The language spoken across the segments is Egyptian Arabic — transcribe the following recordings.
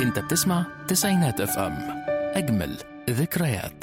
انت بتسمع تسعينات اف ام اجمل ذكريات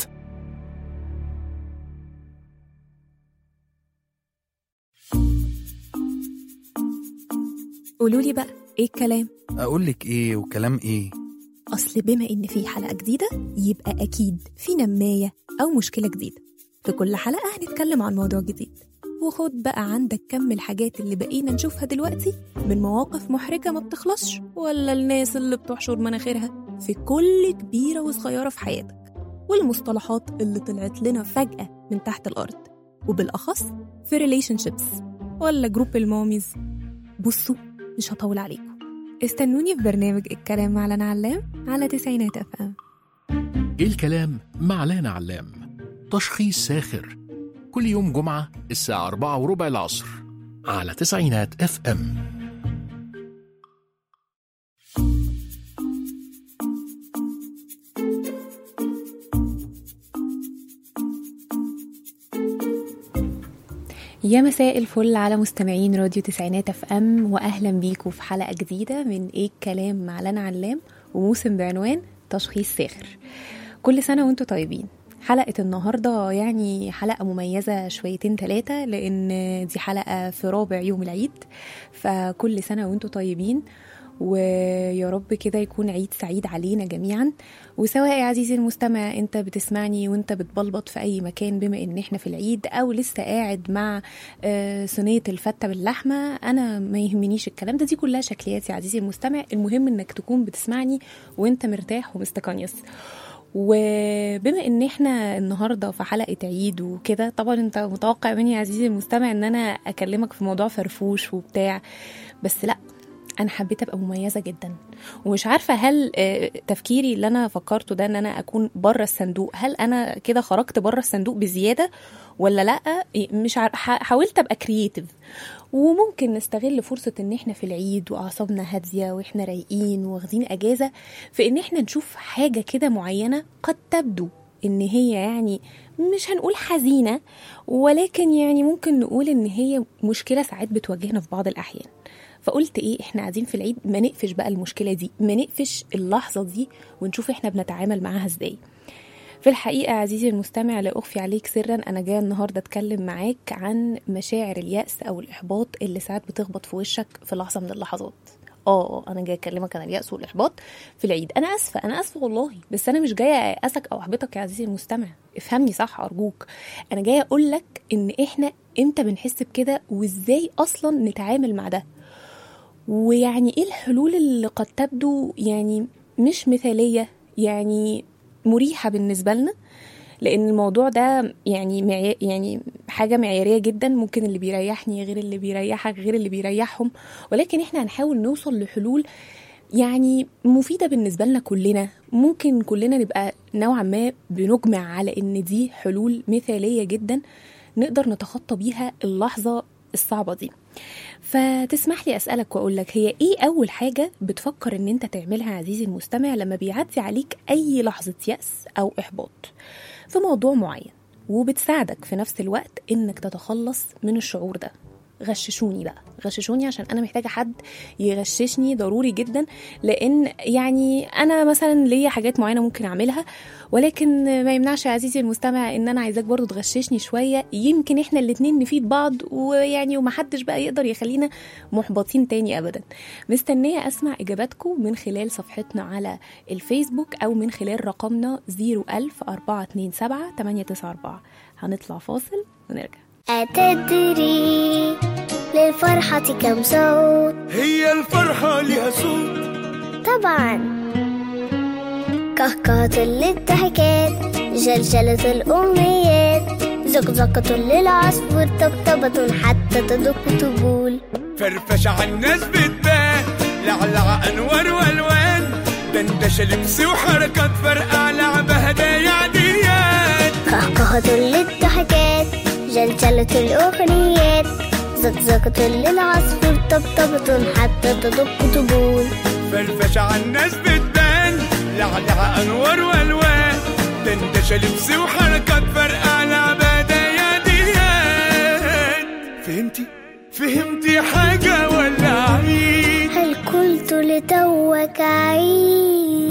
قولوا لي بقى ايه الكلام اقول لك ايه وكلام ايه اصل بما ان في حلقه جديده يبقى اكيد في نمايه او مشكله جديده في كل حلقه هنتكلم عن موضوع جديد وخد بقى عندك كم الحاجات اللي بقينا نشوفها دلوقتي من مواقف محرجه ما بتخلصش ولا الناس اللي بتحشر مناخيرها في كل كبيره وصغيره في حياتك والمصطلحات اللي طلعت لنا فجاه من تحت الارض وبالاخص في ريليشن شيبس ولا جروب الماميز بصوا مش هطول عليكم استنوني في برنامج الكلام مع لنا علام على تسعينات اف ام ايه الكلام مع لانا علام تشخيص ساخر كل يوم جمعة الساعة أربعة وربع العصر على تسعينات اف ام يا مساء الفل على مستمعين راديو تسعينات اف ام واهلا بيكم في حلقه جديده من ايه الكلام مع لنا علام وموسم بعنوان تشخيص ساخر كل سنه وانتم طيبين حلقة النهاردة يعني حلقة مميزة شويتين ثلاثة لأن دي حلقة في رابع يوم العيد فكل سنة وانتم طيبين ويا رب كده يكون عيد سعيد علينا جميعا وسواء يا عزيزي المستمع انت بتسمعني وانت بتبلبط في اي مكان بما ان احنا في العيد او لسه قاعد مع آه، صينيه الفته باللحمه انا ما يهمنيش الكلام ده دي كلها شكليات يا عزيزي المستمع المهم انك تكون بتسمعني وانت مرتاح ومستقنيس وبما ان احنا النهارده في حلقه عيد وكده طبعا انت متوقع مني يا عزيزي المستمع ان انا اكلمك في موضوع فرفوش وبتاع بس لا انا حبيت ابقى مميزه جدا ومش عارفه هل آه، تفكيري اللي انا فكرته ده ان انا اكون بره الصندوق هل انا كده خرجت بره الصندوق بزياده ولا لا مش عارف حاولت ابقى كرييتيف وممكن نستغل فرصة ان احنا في العيد واعصابنا هادية واحنا رايقين واخدين اجازة في ان احنا نشوف حاجة كده معينة قد تبدو ان هي يعني مش هنقول حزينة ولكن يعني ممكن نقول ان هي مشكلة ساعات بتواجهنا في بعض الاحيان فقلت ايه احنا قاعدين في العيد ما نقفش بقى المشكله دي ما نقفش اللحظه دي ونشوف احنا بنتعامل معاها ازاي في الحقيقة عزيزي المستمع لا أخفي عليك سرا أنا جاية النهاردة أتكلم معاك عن مشاعر اليأس أو الإحباط اللي ساعات بتخبط في وشك في لحظة من اللحظات اه انا جايه اكلمك عن اليأس والاحباط في العيد انا اسفه انا اسفه والله بس انا مش جايه ايأسك او احبطك يا عزيزي المستمع افهمني صح ارجوك انا جايه اقول لك ان احنا امتى بنحس بكده وازاي اصلا نتعامل مع ده ويعني ايه الحلول اللي قد تبدو يعني مش مثاليه يعني مريحه بالنسبه لنا لان الموضوع ده يعني معي يعني حاجه معياريه جدا ممكن اللي بيريحني غير اللي بيريحك غير اللي بيريحهم ولكن احنا هنحاول نوصل لحلول يعني مفيده بالنسبه لنا كلنا ممكن كلنا نبقى نوعا ما بنجمع على ان دي حلول مثاليه جدا نقدر نتخطى بيها اللحظه الصعبه دي فتسمح لي اسالك واقول لك هي ايه اول حاجه بتفكر ان انت تعملها عزيزي المستمع لما بيعدي عليك اي لحظه ياس او احباط في موضوع معين وبتساعدك في نفس الوقت انك تتخلص من الشعور ده غششوني بقى غششوني عشان انا محتاجه حد يغششني ضروري جدا لان يعني انا مثلا ليا حاجات معينه ممكن اعملها ولكن ما يمنعش يا عزيزي المستمع ان انا عايزاك برضو تغششني شويه يمكن احنا الاتنين نفيد بعض ويعني ومحدش بقى يقدر يخلينا محبطين تاني ابدا مستنيه اسمع اجاباتكم من خلال صفحتنا على الفيسبوك او من خلال رقمنا 01000 427 894 هنطلع فاصل ونرجع أتدري للفرحة كم صوت هي الفرحة لها صوت طبعا كهكهة للضحكات جلجلة الأمنيات زقزقة للعصفور طبطبة حتى تدق طبول فرفشة عالناس بتبان لعلع أنوار وألوان دندشة لبس وحركات فرقع لعبة هدايا عاديات كهكهة للضحكات جلجلة الأغنيات زقزقة للعصفور طبطبة حتى تدق طبول فرفشة عالناس بتبان لعلع أنوار وألوان دندشة لبس وحركات فرقع لعبة هدايا عاديات فهمتي؟ فهمتي حاجة ولا عيد؟ هل قلت لتوك عيد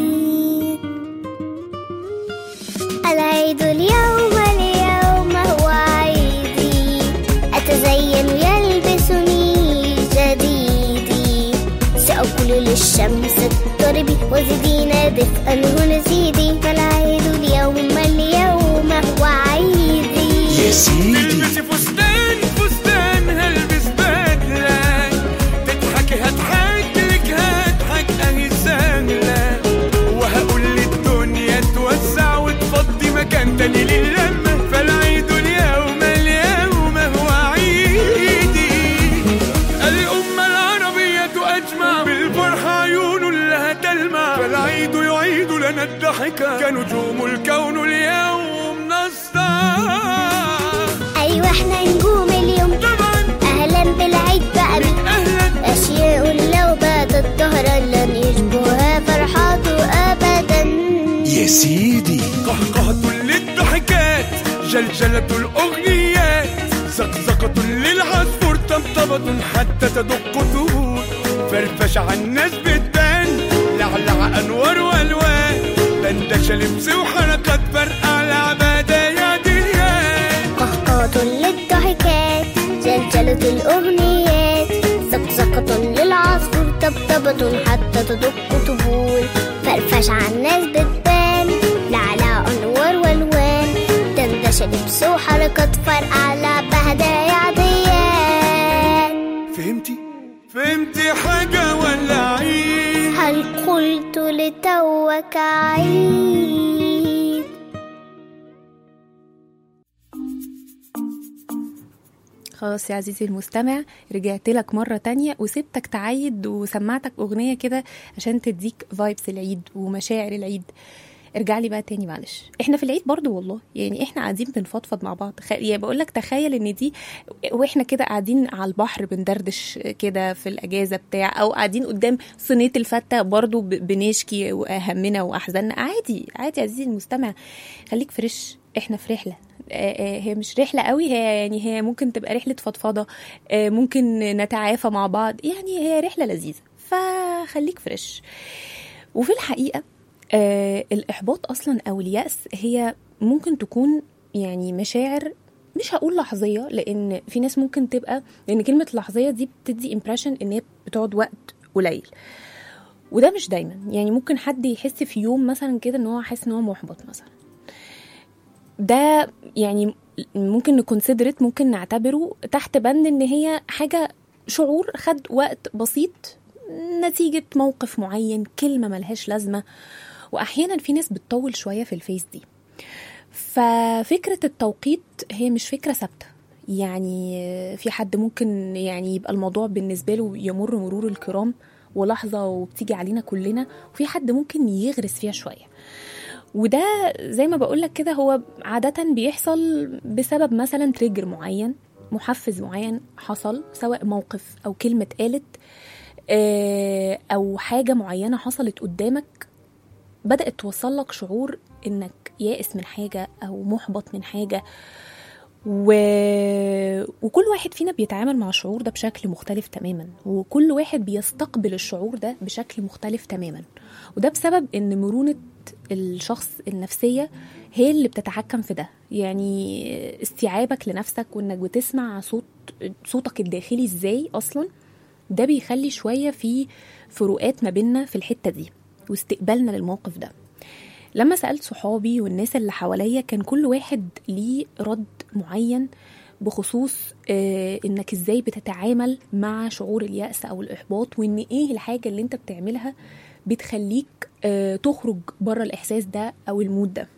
الشمس اضطربي وزدينا دفئا هنا سيدي فالعيد اليوم اليوم هو عيدي يا سيدي تلبسي فستان فستان هلبس بدلة تضحكي هضحك لك هضحك اهي سهلة وهقول للدنيا توسع وتفضي مكان تاني للمة فالعيد اليوم اليوم هو عيدي الأمة العربية أجمع بالفرحة عيون لها تلمع فالعيد يعيد لنا الضحكة كنجوم الكون اليوم نسطع أيوة احنا نجوم اليوم طبعا أهلا بالعيد بقى بك أهلا أشياء لو باتت ظهرا لن يشبهها فرحاته أبدا يا سيدي قهقهة للضحكات جلجلة الأغنيات زقزقة للعصفور طبطبة حتى تدق طهور فرفش على الناس بتبان لعلع أنوار وألوان دندشة لبس وحركات فرقع لعبادة يا ديان قهقهة للضحكات جلجلة الأغنيات زقزقة للعصفور طبطبة حتى تدق طبول فرفش على الناس بتبان لعلى أنوار والوان دندشة لبس وحركات فرقع على بهدايا عديان فهمتي؟ فهمتي حاجة ولا عيد؟ هل قلت لتوك عيد خلاص يا عزيزي المستمع رجعت لك مرة تانية وسبتك تعيد وسمعتك أغنية كده عشان تديك فايبس العيد ومشاعر العيد ارجع لي بقى تاني معلش احنا في العيد برضو والله يعني احنا قاعدين بنفضفض مع بعض خ... يعني بقول لك تخيل ان دي واحنا كده قاعدين على البحر بندردش كده في الاجازه بتاع او قاعدين قدام صينيه الفته برضو ب... بنشكي همنا واحزاننا عادي عادي يا عزيزي المستمع خليك فريش احنا في رحله آه، آه، هي مش رحلة قوي هي يعني هي ممكن تبقى رحلة فضفضة آه، ممكن نتعافى مع بعض يعني هي رحلة لذيذة فخليك فريش وفي الحقيقة آه الإحباط أصلا أو اليأس هي ممكن تكون يعني مشاعر مش هقول لحظية لأن في ناس ممكن تبقى لأن كلمة لحظية دي بتدي امبريشن إن هي بتقعد وقت قليل وده مش دايما يعني ممكن حد يحس في يوم مثلا كده ان هو حاسس ان هو محبط مثلا ده يعني ممكن نكونسيدرت ممكن نعتبره تحت بند ان هي حاجه شعور خد وقت بسيط نتيجه موقف معين كلمه ملهاش لازمه واحيانا في ناس بتطول شويه في الفيس دي ففكره التوقيت هي مش فكره ثابته يعني في حد ممكن يعني يبقى الموضوع بالنسبه له يمر مرور الكرام ولحظه وبتيجي علينا كلنا وفي حد ممكن يغرس فيها شويه وده زي ما بقولك كده هو عادة بيحصل بسبب مثلا تريجر معين محفز معين حصل سواء موقف أو كلمة اتقالت آه، أو حاجة معينة حصلت قدامك بدأت توصل لك شعور إنك يائس من حاجة أو محبط من حاجة و... وكل واحد فينا بيتعامل مع الشعور ده بشكل مختلف تماما وكل واحد بيستقبل الشعور ده بشكل مختلف تماما وده بسبب ان مرونة الشخص النفسية هي اللي بتتحكم في ده يعني استيعابك لنفسك وانك بتسمع صوت صوتك الداخلي ازاي اصلا ده بيخلي شوية في فروقات ما بيننا في الحتة دي واستقبالنا للموقف ده لما سألت صحابي والناس اللي حواليا كان كل واحد ليه رد معين بخصوص آه انك ازاي بتتعامل مع شعور اليأس او الاحباط وان ايه الحاجة اللي انت بتعملها بتخليك آه تخرج بره الاحساس ده او المود ده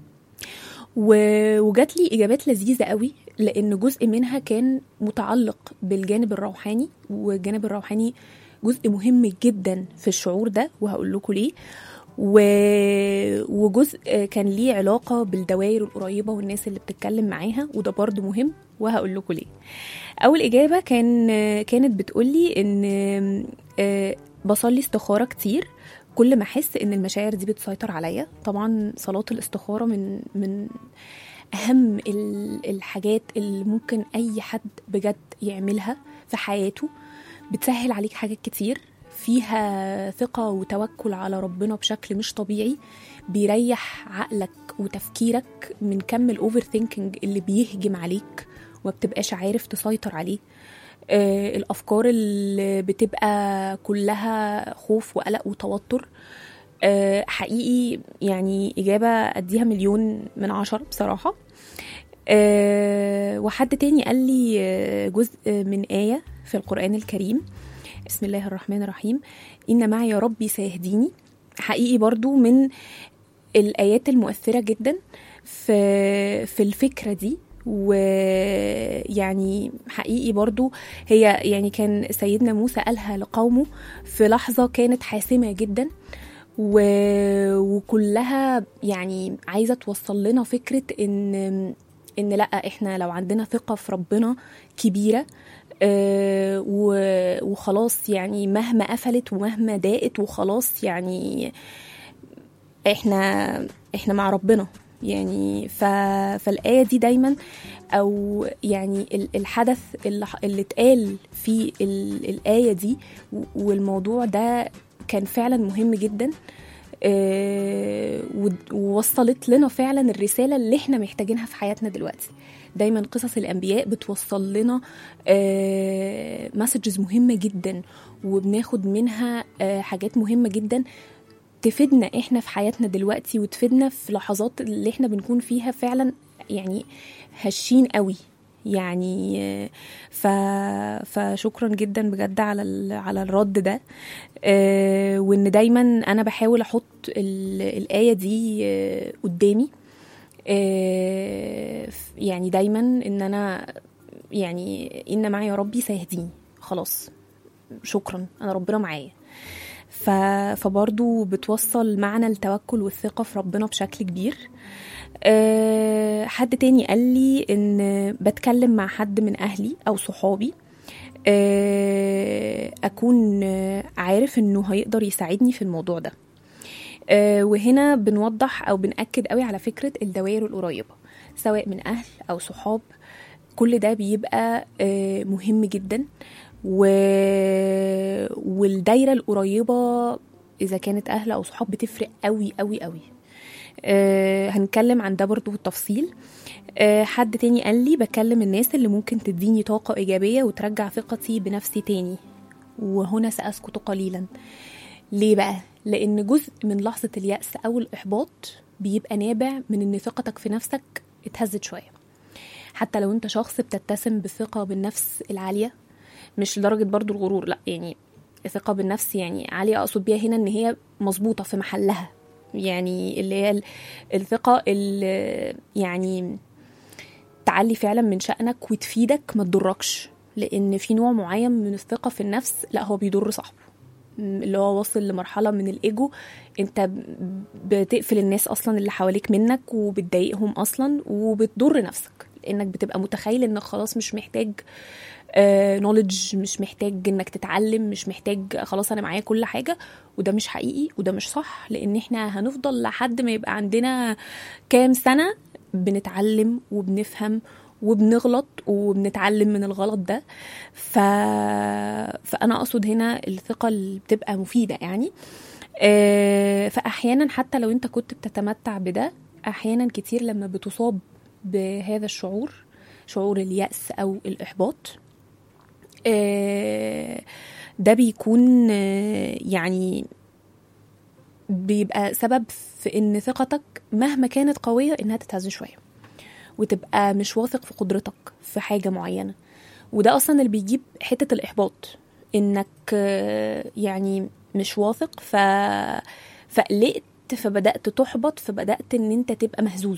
و- وجات لي اجابات لذيذه قوي لان جزء منها كان متعلق بالجانب الروحاني والجانب الروحاني جزء مهم جدا في الشعور ده وهقول لكم ليه و... وجزء كان ليه علاقة بالدوائر القريبة والناس اللي بتتكلم معاها وده برضو مهم وهقول لكم ليه أول إجابة كان كانت بتقولي إن آه، بصلي استخارة كتير كل ما أحس إن المشاعر دي بتسيطر عليا طبعا صلاة الاستخارة من من أهم ال- الحاجات اللي ممكن أي حد بجد يعملها في حياته بتسهل عليك حاجات كتير فيها ثقة وتوكل على ربنا بشكل مش طبيعي بيريح عقلك وتفكيرك من كم الاوفر ثينكينج اللي بيهجم عليك وما بتبقاش عارف تسيطر عليه آه، الافكار اللي بتبقى كلها خوف وقلق وتوتر آه، حقيقي يعني اجابه اديها مليون من عشرة بصراحه آه، وحد تاني قال لي آه، جزء من آية في القرآن الكريم بسم الله الرحمن الرحيم إن معي ربي سيهديني حقيقي برضو من الآيات المؤثرة جدا في في الفكرة دي ويعني حقيقي برضو هي يعني كان سيدنا موسى قالها لقومه في لحظة كانت حاسمة جدا و... وكلها يعني عايزة توصل لنا فكرة إن إن لأ إحنا لو عندنا ثقة في ربنا كبيرة آه، و- وخلاص يعني مهما قفلت ومهما ضاقت وخلاص يعني احنا احنا مع ربنا يعني ف... فالآية دي دايما أو يعني ال- الحدث اللي, ح- اللي اتقال في ال... الآية دي و- والموضوع ده كان فعلا مهم جدا آه، ود- ووصلت لنا فعلا الرسالة اللي احنا محتاجينها في حياتنا دلوقتي دايما قصص الأنبياء بتوصل لنا مسجز مهمة جدا وبناخد منها آه، حاجات مهمة جدا تفيدنا احنا في حياتنا دلوقتي وتفيدنا في لحظات اللي احنا بنكون فيها فعلا يعني هشين قوي يعني آه، ف... فشكرا جدا بجد على ال... على الرد ده آه، وان دايما انا بحاول احط ال... الايه دي آه، قدامي آه، ف- يعني دايما ان انا يعني ان معي ربي سيهديني خلاص شكرا انا ربنا معايا ف... فبرضو بتوصل معنى التوكل والثقة في ربنا بشكل كبير أه حد تاني قال لي ان بتكلم مع حد من اهلي او صحابي أه اكون آه، عارف انه هيقدر يساعدني في الموضوع ده أه وهنا بنوضح او بنأكد قوي على فكرة الدوائر القريبة سواء من اهل او صحاب كل ده بيبقى آه، مهم جدا و... والدايره القريبه اذا كانت اهل او صحاب بتفرق قوي قوي قوي أه هنتكلم عن ده برضو بالتفصيل أه حد تاني قال لي بكلم الناس اللي ممكن تديني طاقة إيجابية وترجع ثقتي بنفسي تاني وهنا سأسكت قليلا ليه بقى؟ لأن جزء من لحظة اليأس أو الإحباط بيبقى نابع من إن ثقتك في نفسك اتهزت شوية حتى لو انت شخص بتتسم بالثقة بالنفس العالية مش لدرجة برضو الغرور لا يعني الثقة بالنفس يعني عالية أقصد بيها هنا إن هي مظبوطة في محلها يعني اللي هي ال- الثقة اللي يعني تعلي فعلا من شأنك وتفيدك ما تضركش لأن في نوع معين من الثقة في النفس لا هو بيضر صاحبه م- اللي هو واصل لمرحلة من الإيجو أنت ب- بتقفل الناس أصلا اللي حواليك منك وبتضايقهم أصلا وبتضر نفسك لأنك بتبقى متخيل إنك خلاص مش محتاج نولج مش محتاج انك تتعلم مش محتاج خلاص انا معايا كل حاجه وده مش حقيقي وده مش صح لان احنا هنفضل لحد ما يبقى عندنا كام سنه بنتعلم وبنفهم وبنغلط وبنتعلم من الغلط ده ف... فانا اقصد هنا الثقه اللي بتبقى مفيده يعني آه، فاحيانا حتى لو انت كنت بتتمتع بده احيانا كتير لما بتصاب بهذا الشعور شعور اليأس أو الإحباط آه، ده بيكون آه، يعني بيبقى سبب في ان ثقتك مهما كانت قوية انها تتهز شوية وتبقى مش واثق في قدرتك في حاجة معينة وده اصلا اللي بيجيب حتة الاحباط انك آه، يعني مش واثق ف فقلقت فبدأت تحبط فبدأت ان انت تبقى مهزوز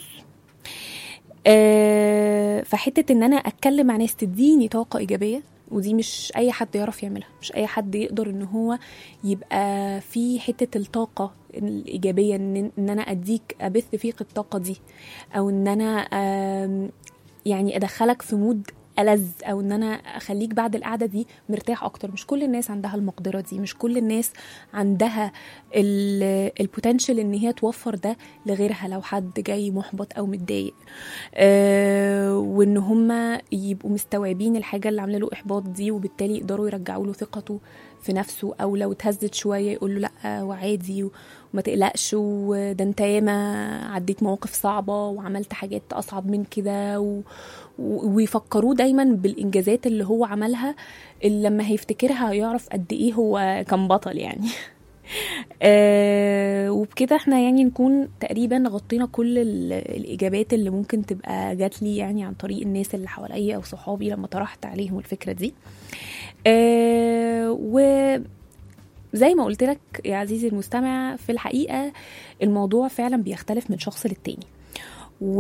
آه، فحته ان انا اتكلم مع ناس تديني طاقه ايجابيه ودي مش اي حد يعرف يعملها مش اي حد يقدر ان هو يبقى في حته الطاقه الايجابيه ان ان انا اديك ابث فيك الطاقه دي او ان انا آم، يعني ادخلك في مود ألذ او ان انا اخليك بعد القعده دي مرتاح اكتر مش كل الناس عندها المقدره دي مش كل الناس عندها البوتنشال ان هي توفر ده لغيرها لو حد جاي محبط او متضايق آه، وان هم يبقوا مستوعبين الحاجه اللي عامله له احباط دي وبالتالي يقدروا يرجعوا له ثقته في نفسه او لو اتهزت شويه يقول له لا وعادي وما تقلقش وده انت ياما عديت مواقف صعبه وعملت حاجات اصعب من كده و... و- ويفكروه دايما بالانجازات اللي هو عملها اللي لما هيفتكرها هيعرف قد ايه هو كان بطل يعني آه وبكده احنا يعني نكون تقريبا غطينا كل ال- الاجابات اللي ممكن تبقى جات لي يعني عن طريق الناس اللي حواليا او صحابي لما طرحت عليهم الفكره دي آه وزي ما قلت لك يا عزيزي المستمع في الحقيقه الموضوع فعلا بيختلف من شخص للتاني و...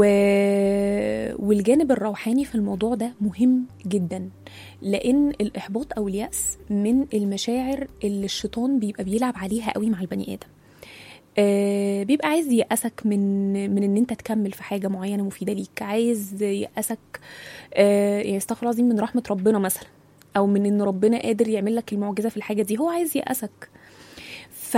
والجانب الروحاني في الموضوع ده مهم جدا لان الاحباط او الياس من المشاعر اللي الشيطان بيبقى بيلعب عليها قوي مع البني ادم آه، بيبقى عايز ييأسك من من ان انت تكمل في حاجه معينه مفيده ليك عايز ييأسك آه، يعني استغفر الله العظيم من رحمه ربنا مثلا او من ان ربنا قادر يعمل لك المعجزه في الحاجه دي هو عايز ييأسك ف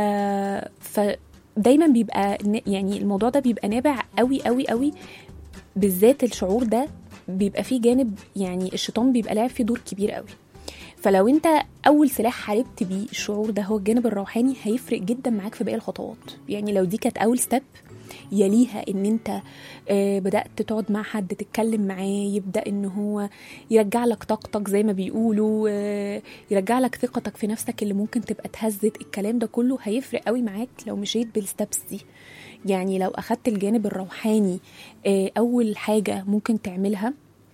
ف دايما بيبقى ن- يعني الموضوع ده بيبقى نابع قوي قوي قوي بالذات الشعور ده بيبقى فيه جانب يعني الشيطان بيبقى لاعب فيه دور كبير قوي فلو انت اول سلاح حاربت بيه الشعور ده هو الجانب الروحاني هيفرق جدا معاك في باقي الخطوات يعني لو دي كانت اول ستيب يليها ان انت آه، بدات تقعد مع حد تتكلم معاه يبدا ان هو يرجع لك طاقتك زي ما بيقولوا آه، يرجع لك ثقتك في نفسك اللي ممكن تبقى اتهزت الكلام ده كله هيفرق قوي معاك لو مشيت بالستبس دي يعني لو اخدت الجانب الروحاني آه، اول حاجه ممكن تعملها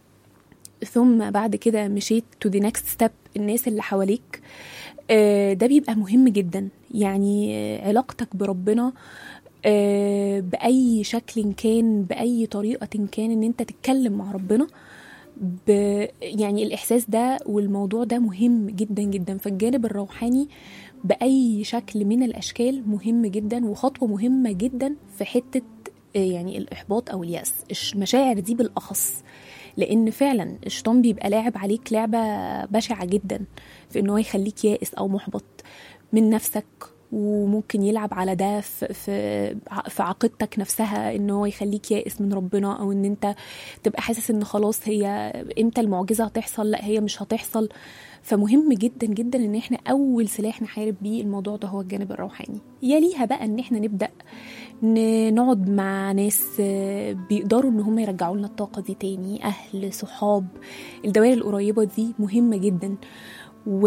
ثم بعد كده مشيت to the next step الناس اللي حواليك آه، ده بيبقى مهم جدا يعني آه، علاقتك بربنا آه، بأي شكل كان بأي طريقة كان ان انت تتكلم مع ربنا ب يعني الإحساس ده والموضوع ده مهم جدا جدا فالجانب الروحاني بأي شكل من الأشكال مهم جدا وخطوة مهمة جدا في حتة آه، يعني الإحباط أو اليأس المشاعر دي بالأخص لان فعلا الشيطان بيبقى لاعب عليك لعبه بشعه جدا في ان هو يخليك يائس او محبط من نفسك وممكن يلعب على ده في في ع- في عقيدتك نفسها ان هو يخليك يائس من ربنا او ان انت تبقى حاسس ان خلاص هي امتى المعجزه هتحصل لا هي مش هتحصل فمهم جدا جدا ان احنا اول سلاح نحارب بيه الموضوع ده هو الجانب الروحاني يليها بقى ان احنا نبدا ن- نقعد مع ناس آه، بيقدروا ان هم يرجعوا لنا الطاقه دي تاني اهل صحاب الدوائر القريبه دي مهمه جدا و...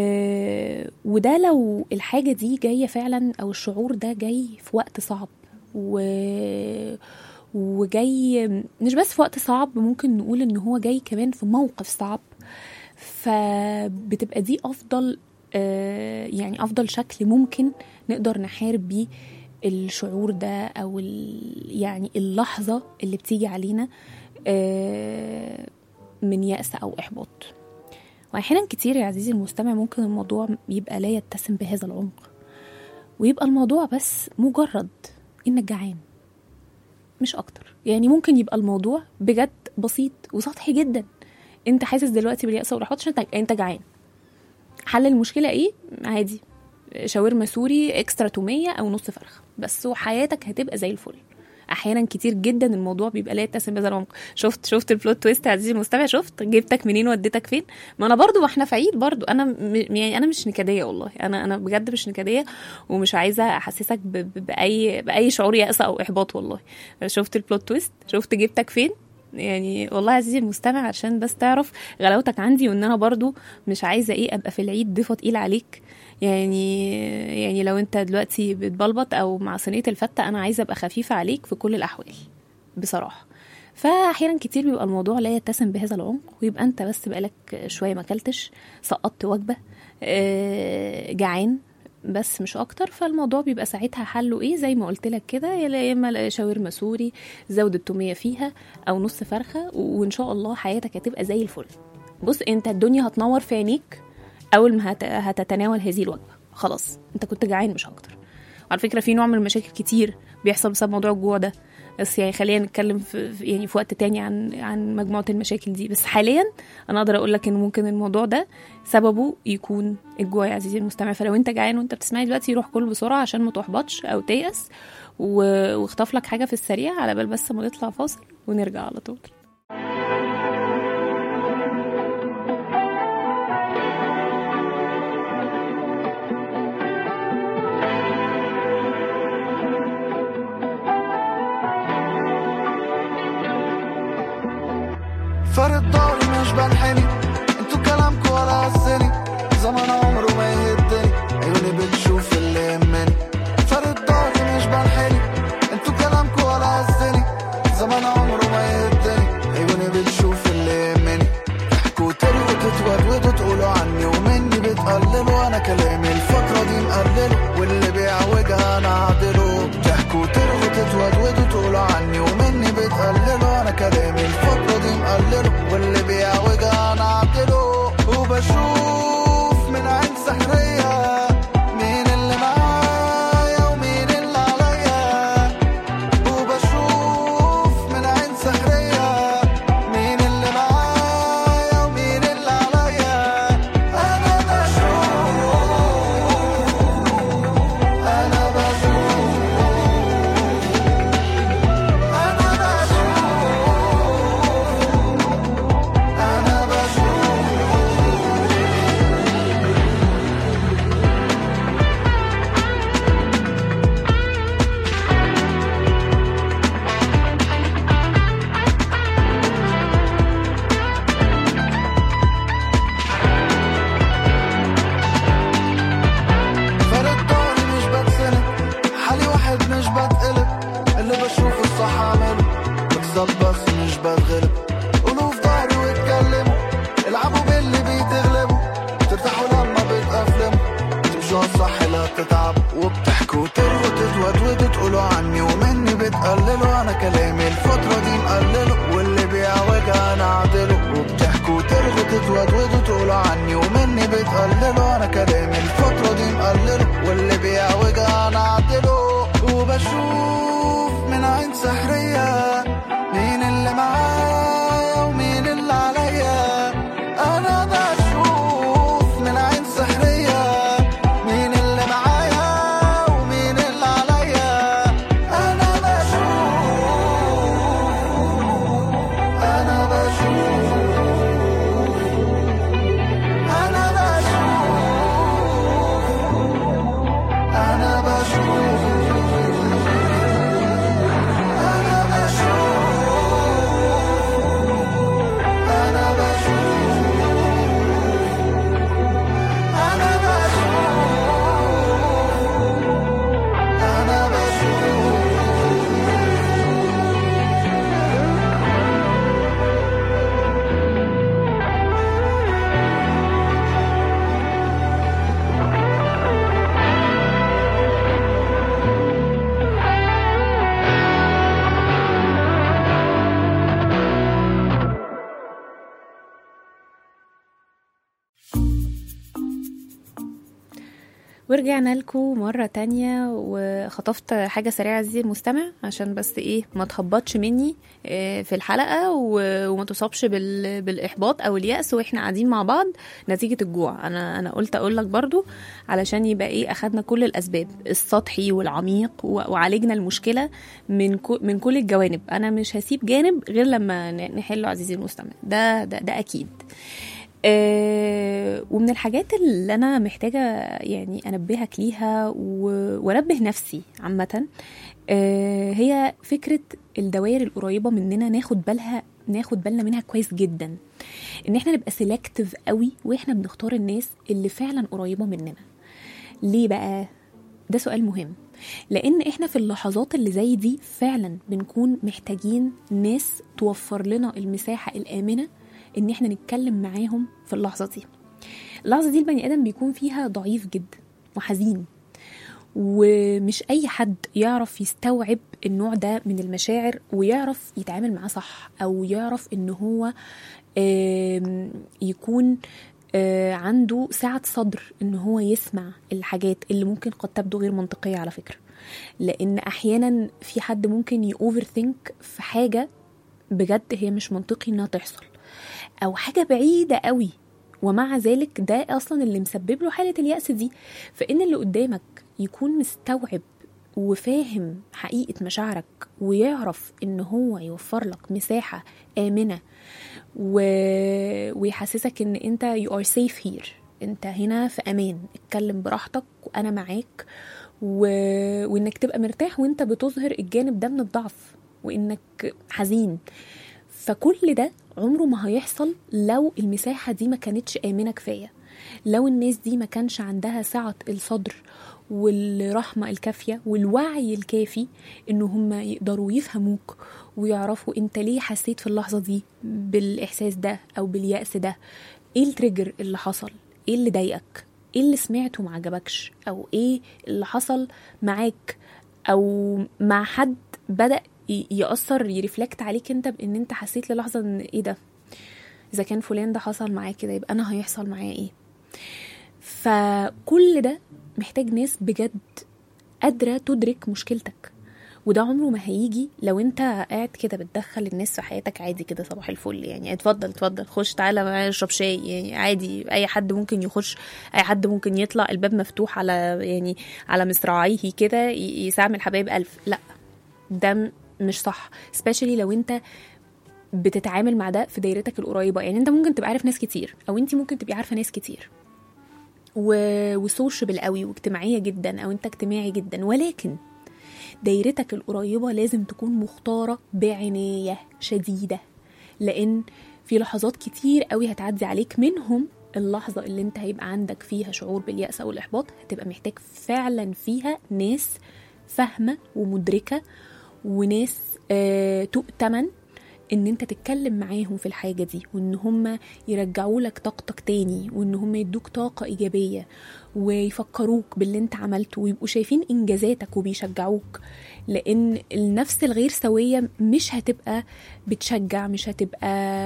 وده لو الحاجه دي جايه فعلا او الشعور ده جاي في وقت صعب و... وجاي مش بس في وقت صعب ممكن نقول ان هو جاي كمان في موقف صعب فبتبقى دي افضل آه، يعني افضل شكل ممكن نقدر نحارب بيه الشعور ده او ال- يعني اللحظه اللي بتيجي علينا آه، من يأس او احباط واحيانا كتير يا عزيزي المستمع ممكن الموضوع يبقى لا يتسم بهذا العمق ويبقى الموضوع بس مجرد انك جعان مش اكتر يعني ممكن يبقى الموضوع بجد بسيط وسطحي جدا انت حاسس دلوقتي باليأس والاحباط عشان انت انت جعان حل المشكله ايه عادي شاورما سوري اكسترا توميه او نص فرخه بس وحياتك هتبقى زي الفل احيانا كتير جدا الموضوع بيبقى لا يتسم بهذا العمق شفت شفت البلوت تويست يا عزيزي المستمع شفت جبتك منين وديتك فين ما انا برضو واحنا في عيد برضو انا م... يعني انا مش نكديه والله انا انا بجد مش نكديه ومش عايزه احسسك ب... ب... باي باي شعور يأس او احباط والله شفت البلوت تويست شفت جبتك فين يعني والله يا عزيزي المستمع عشان بس تعرف غلاوتك عندي وان انا برضو مش عايزه ايه ابقى في العيد ضيفه تقيل عليك يعني يعني لو انت دلوقتي بتبلبط او مع صينيه الفته انا عايزه ابقى خفيفه عليك في كل الاحوال بصراحه فاحيانا كتير بيبقى الموضوع لا يتسم بهذا العمق ويبقى انت بس بقالك شويه ما اكلتش سقطت وجبه آه، جعان بس مش اكتر فالموضوع بيبقى ساعتها حله ايه زي ما قلت لك كده يا اما شاورما سوري زود التوميه فيها او نص فرخه وان شاء الله حياتك هتبقى زي الفل بص انت الدنيا هتنور في عينيك اول ما هت- هتتناول هذه الوجبه خلاص انت كنت جعان مش اكتر وعلى فكره في نوع من المشاكل كتير بيحصل بسبب موضوع الجوع ده بس يعني خلينا نتكلم في في- يعني في وقت تاني عن عن مجموعه المشاكل دي بس حاليا انا اقدر اقول لك ان ممكن الموضوع ده سببه يكون الجوع يا عزيزي المستمع فلو انت جعان وانت بتسمعي دلوقتي روح كل بسرعه عشان ما تحبطش او تيأس و- واخطف لك حاجه في السريع على بال بس ما نطلع فاصل ونرجع على طول فرد داري مش بنحني انتوا كلامكوا ولا هزني زمان عمره ما يهدني عيوني بتشوف اللي يهمني فرد داري مش بنحني انتوا كلامكوا ولا هزني زمان عمره ما يهدني عيوني بتشوف اللي يهمني تحكوا ترغوا تتودودوا تقولوا عني ومني بتقللوا انا كلامي الفترة دي مقلله واللي بيعوجها انا عدله بتحكوا ترغوا تتودودوا تقولوا عني ومني بتقللوا انا كلامي الفترة دي مقلله واللي بيعوجها انا عدله وبشوف من عين سحرية مين اللي معايا ومين اللي عليا وبشوف من عين سحرية مين اللي معايا ومين اللي عليا أنا بشوف أنا بشوف أنا بشوف أنا بشوف فرد داري مش بتسند حالي واحد مش بتقلب اللي بشوفه الصح اعمله بكسب بس مش بتغلب قولوا في داري واتكلموا العبوا باللي بيتغلبوا ترتاحوا لما بتقفلموا تمشوا على الصح لا تتعبوا وبتحكوا ترغوا تتودودوا تقولوا عني ومني بتقللوا انا كلامي الفترة دي مقلله واللي بيعوجها انا عدله وبتحكوا ترغوا تتودودوا تقولوا عني ومني بتقللوا انا كلامي الفترة دي مقلله واللي بيعوجها انا عدله وبشوف من عين سحرية مين اللي معايا ومين اللي عليا انا بشوف من عين سحرية مين اللي معايا ومين اللي عليا انا بشوف انا بشوف انا بشوف انا بشوف انا بشوف انا بشوف انا بشوف انا بشوف ورجعنا لكم مرة تانية وخطفت حاجة سريعة عزيزي المستمع عشان بس ايه ما تهبطش مني آه، في الحلقة و- وما تصابش بال- بالإحباط أو اليأس وإحنا قاعدين مع بعض نتيجة الجوع أنا أنا قلت أقول لك برضو علشان يبقى ايه أخدنا كل الأسباب السطحي والعميق و- وعالجنا المشكلة من كو- من كل الجوانب أنا مش هسيب جانب غير لما ن- نحله عزيزي المستمع ده ده, ده أكيد آه، ومن الحاجات اللي انا محتاجه يعني انبهك ليها و- وانبه نفسي عامه آه، هي فكره الدوائر القريبه مننا ناخد بالها ناخد بالنا منها كويس جدا ان احنا نبقى سيلكتيف قوي واحنا بنختار الناس اللي فعلا قريبه مننا ليه بقى ده سؤال مهم لان احنا في اللحظات اللي زي دي فعلا بنكون محتاجين ناس توفر لنا المساحه الامنه ان احنا نتكلم معاهم في اللحظه دي اللحظه دي البني ادم بيكون فيها ضعيف جدا وحزين ومش اي حد يعرف يستوعب النوع ده من المشاعر ويعرف يتعامل معاه صح او يعرف ان هو آم، يكون آه، عنده سعة صدر ان هو يسمع الحاجات اللي ممكن قد تبدو غير منطقية على فكرة لان احيانا في حد ممكن يوفر ثينك في حاجة بجد هي مش منطقي انها تحصل او حاجة بعيدة قوي ومع ذلك ده اصلا اللي مسبب له حالة اليأس دي فان اللي قدامك يكون مستوعب وفاهم حقيقة مشاعرك ويعرف ان هو يوفر لك مساحة آمنة و... ويحسسك ان انت you are safe here انت هنا في امان اتكلم براحتك وانا معاك و... وانك تبقى مرتاح وانت بتظهر الجانب ده من الضعف وانك حزين فكل ده عمره ما هيحصل لو المساحة دي ما كانتش آمنة كفاية لو الناس دي ما كانش عندها سعة الصدر والرحمة الكافية والوعي الكافي ان هم يقدروا يفهموك ويعرفوا انت ليه حسيت في اللحظة دي بالاحساس ده او باليأس ده ايه التريجر اللي حصل ايه اللي ضايقك ايه اللي سمعته ما عجبكش او ايه اللي حصل معاك او مع حد بدأ ي- يأثر يرفلكت عليك انت بان انت حسيت للحظة ان ايه ده اذا كان فلان ده حصل معاه كده يبقى انا هيحصل معايا ايه فكل ده محتاج ناس بجد قادرة تدرك مشكلتك وده عمره ما هيجي لو انت قاعد كده بتدخل الناس في حياتك عادي كده صباح الفل يعني اتفضل اتفضل خش تعالى معايا اشرب شاي يعني عادي اي حد ممكن يخش اي حد ممكن يطلع الباب مفتوح على يعني على مصراعيه كده ي- يسامل حبايب الف لا ده م- مش صح سبيشالي لو انت بتتعامل مع ده في دايرتك القريبه يعني انت ممكن تبقى عارف ناس كتير او انت ممكن تبقي عارفه ناس كتير و... وسوشيبل قوي واجتماعيه جدا او انت اجتماعي جدا ولكن دايرتك القريبه لازم تكون مختاره بعنايه شديده لان في لحظات كتير قوي هتعدي عليك منهم اللحظة اللي انت هيبقى عندك فيها شعور باليأس أو الإحباط هتبقى محتاج فعلا فيها ناس فاهمة ومدركة وناس آه تؤتمن ان انت تتكلم معاهم في الحاجة دي وان هم يرجعوا لك طاقتك تاني وان هم يدوك طاقة ايجابية ويفكروك باللي انت عملته ويبقوا شايفين انجازاتك وبيشجعوك لان النفس الغير سوية مش هتبقى بتشجع مش هتبقى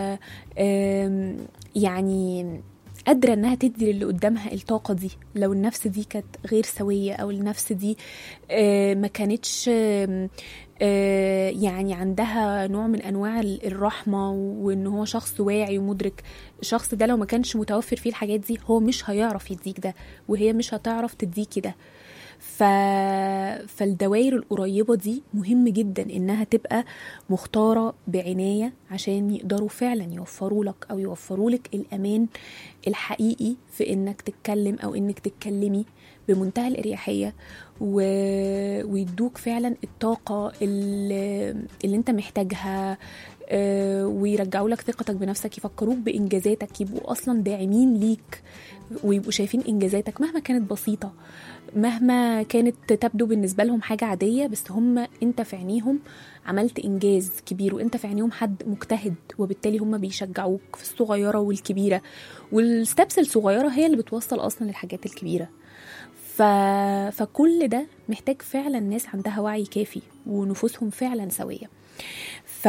آم، يعني قادرة انها تدي للي قدامها الطاقة دي لو النفس دي كانت غير سوية او النفس دي آه، ما كانتش آم، آه، يعني عندها نوع من انواع ال- الرحمه وان هو شخص واعي ومدرك الشخص ده لو ما كانش متوفر فيه الحاجات دي هو مش هيعرف يديك ده وهي مش هتعرف تديكي ده ف... فالدوائر القريبة دي مهم جدا إنها تبقى مختارة بعناية عشان يقدروا فعلا يوفروا لك أو يوفروا لك الأمان الحقيقي في إنك تتكلم أو إنك تتكلمي بمنتهى الإريحية و... ويدوك فعلا الطاقة اللي, اللي انت محتاجها آه، ويرجعوا لك ثقتك بنفسك يفكروك بإنجازاتك يبقوا أصلا داعمين ليك ويبقوا شايفين إنجازاتك مهما كانت بسيطة مهما كانت تبدو بالنسبة لهم حاجة عادية بس هم انت في عينيهم عملت إنجاز كبير وانت في عينيهم حد مجتهد وبالتالي هم بيشجعوك في الصغيرة والكبيرة والستبس الصغيرة هي اللي بتوصل أصلا للحاجات الكبيرة ف... فكل ده محتاج فعلا ناس عندها وعي كافي ونفوسهم فعلا سوية ف...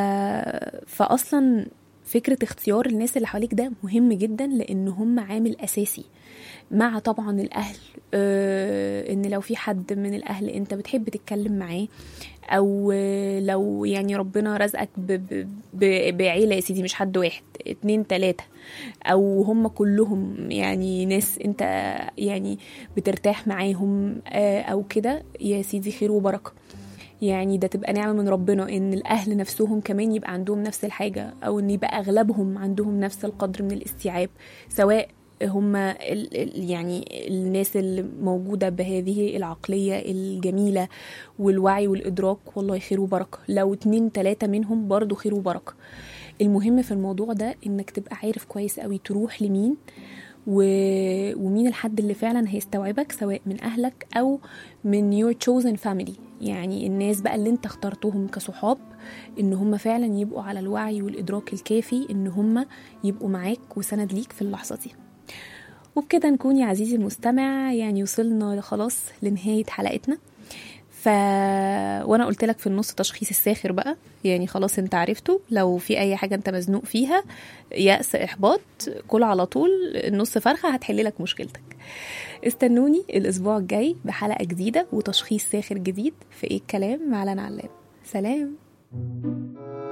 فأصلا فكرة اختيار الناس اللي حواليك ده مهم جدا لأن هم عامل أساسي مع طبعا الأهل آه، إن لو في حد من الأهل أنت بتحب تتكلم معاه أو آه، لو يعني ربنا رزقك ب... ب... ب... بعيلة يا سيدي مش حد واحد اتنين تلاتة أو هم كلهم يعني ناس أنت يعني بترتاح معاهم آه، أو كده يا سيدي خير وبركة يعني ده تبقى نعمة من ربنا ان الاهل نفسهم كمان يبقى عندهم نفس الحاجة او ان يبقى اغلبهم عندهم نفس القدر من الاستيعاب سواء هم ال ال يعني الناس اللي موجودة بهذه العقلية الجميلة والوعي والإدراك والله خير وبركة لو اتنين تلاتة منهم برضو خير وبركة المهم في الموضوع ده انك تبقى عارف كويس قوي تروح لمين و... ومين الحد اللي فعلا هيستوعبك سواء من اهلك او من your chosen family يعني الناس بقى اللي انت اخترتهم كصحاب ان هم فعلا يبقوا على الوعي والادراك الكافي ان هم يبقوا معاك وسند ليك في اللحظه دي وبكده نكون يا عزيزي المستمع يعني وصلنا خلاص لنهايه حلقتنا ف وانا قلت لك في النص تشخيص الساخر بقى يعني خلاص انت عرفته لو في اي حاجه انت مزنوق فيها يأس احباط كل على طول نص فرخه هتحل لك مشكلتك استنوني الاسبوع الجاي بحلقه جديده وتشخيص ساخر جديد في ايه الكلام مع لنا علام سلام